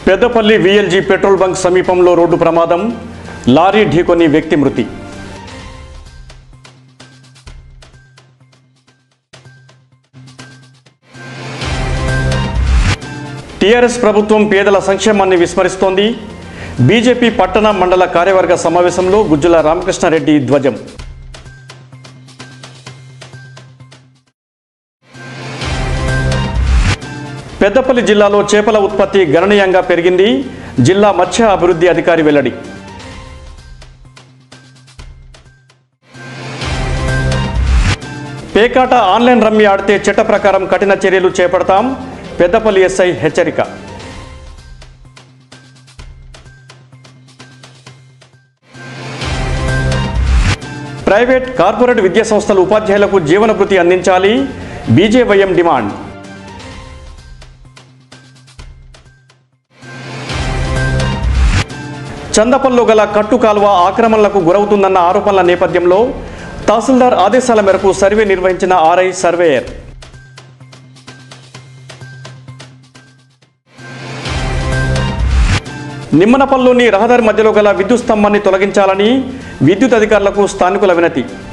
Peddapalli VLG petrol bunk సమీపంలో రోడ్డు ప్రమాదం లారీ ఢీకొని వ్యక్తి మృతి టీఆర్ఎస్ ప్రభుత్వం పేదల సంక్షేమాన్ని విస్మరిస్తోంది బీజేపీ పట్టణ మండల కార్యవర్గ సమావేశంలో గుజ్జుల రామకృష్ణారెడ్డి ధ్వజం పెద్దపల్లి జిల్లాలో చేపల ఉత్పత్తి గణనీయంగా పెరిగింది జిల్లా మత్స్య అభివృద్ధి అధికారి వెల్లడి పేకాట ఆన్లైన్ రమ్మి ఆడితే చట్ట ప్రకారం కఠిన చర్యలు చేపడతాం పెద్దపల్లి ఎస్ఐ హెచ్చరిక ప్రైవేట్ కార్పొరేట్ విద్యా సంస్థలు ఉపాధ్యాయులకు జీవన భృతి అందించాలి బీజేవైఎం డిమాండ్ చందపల్లో గల కట్టు కాలువ ఆక్రమణలకు గురవుతుందన్న ఆరోపణల నేపథ్యంలో తహసీల్దార్ ఆదేశాల మేరకు సర్వే నిర్వహించిన ఆర్ఐ సర్వేయర్ నిమ్మనపల్లిలోని రహదారి మధ్యలో గల విద్యుత్ స్తంభాన్ని తొలగించాలని విద్యుత్ అధికారులకు స్థానికుల వినతి